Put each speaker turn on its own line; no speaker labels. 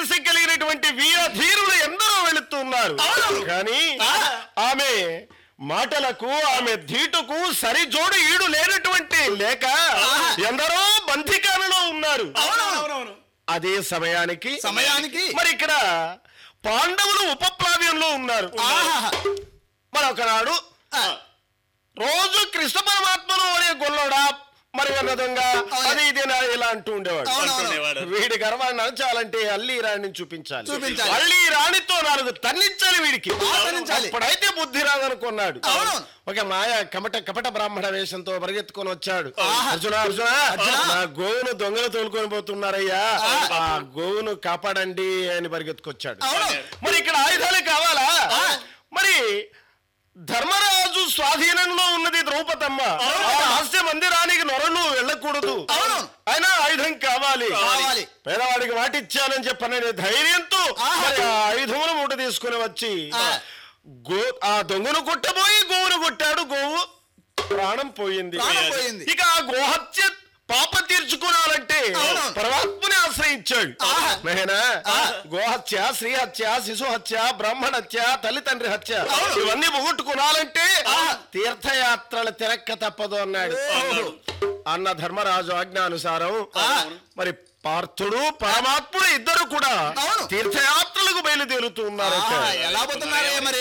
తేజస్సు కలిగినటువంటి వీర ధీరులు ఎందరో వెళుతున్నారు కానీ ఆమె మాటలకు ఆమె ధీటుకు సరిజోడు ఈడు లేనటువంటి లేక ఎందరో బంధికాలలో ఉన్నారు
అవునవునవును
అదే సమయానికి
సమయానికి
మరి ఇక్కడ పాండవులు ఉపప్లావ్యంలో ఉన్నారు
ఆహాహా.
మరి ఒకనాడు
ఆ,
రోజు కృష్ణ పరమాత్మను అనే గొల్లడా మరి ఉన్న దొంగ
అవును.
అది ఇది నా ఇలా అంటూ ఉండేవాడు
అవునవును.
అంటుండేవాడు.
వీడి గర్వాన్ని నడచాలంటే అల్లి రాణిని చూపించాలి
చూపించాలి.
అల్లి రాణితో నాలుగు తన్నించాలి వీడికి
ఆ, తన్నించాలి.
అప్పుడైతే బుద్ధి రాదనుకున్నాడు
అవునవును.
ఒక మాయ కపట కపట బ్రాహ్మణ వేషంతో పరిగెత్తుకొని వచ్చాడు
ఆహా.
అర్జున అర్జున
అర్జున.
నా గోవును దొంగలు తోలుకొని పోతున్నారయ్యా ఆ గోవును కాపాడండి అని పరిగెత్తుకొచ్చాడు
అవును.
మరి ఇక్కడ ఆయుధాలే కావాలా
ఆ.
మరి ధర్మరాజు స్వాధీనంలో ఉన్నది ద్రౌపదమ్మ ఆ హాస్య మందిరానికి నొరను వెళ్ళకూడదు
అవును.
అయినా ఆయుధం కావాలి
కావాలి.
పేదవాడికి వాటిచ్చానని చెప్పననే ధైర్యంతో
ఆహా.
మరి ఆ ఆయుధమును మూట తీసుకుని వచ్చి
ఆ.
గో ఆ దొంగను కొట్టబోయి గోవును కొట్టాడు గోవు ప్రాణం పోయింది
ప్రాణం పోయింది.
ఇక ఆ గోహత్య పాప తీర్చుకోవాలంటే
అవును.
పరమాత్మని ఆశ్రయించాడు
ఆహా.
నహేనా గోహత్య శ్రీహత్య శిశు హత్య బ్రాహ్మణ హత్య తల్లిదండ్రి హత్య
అవును.
ఇవన్నీ పోగొట్టుకునాలంటే
ఆహా.
తీర్థయాత్రల తిరక్క తప్పదు అన్నాడు
ఓహో.
అన్న ధర్మరాజు ఆజ్ఞానుసారం
అవును.
మరి పార్థుడు పరమాత్ముడు ఇద్దరు కూడా
అవును.
తీర్థయాత్రలకు బయలుదేరుతూ ఉన్నారు
ఆహా, ఎలా పోతున్నారే మరి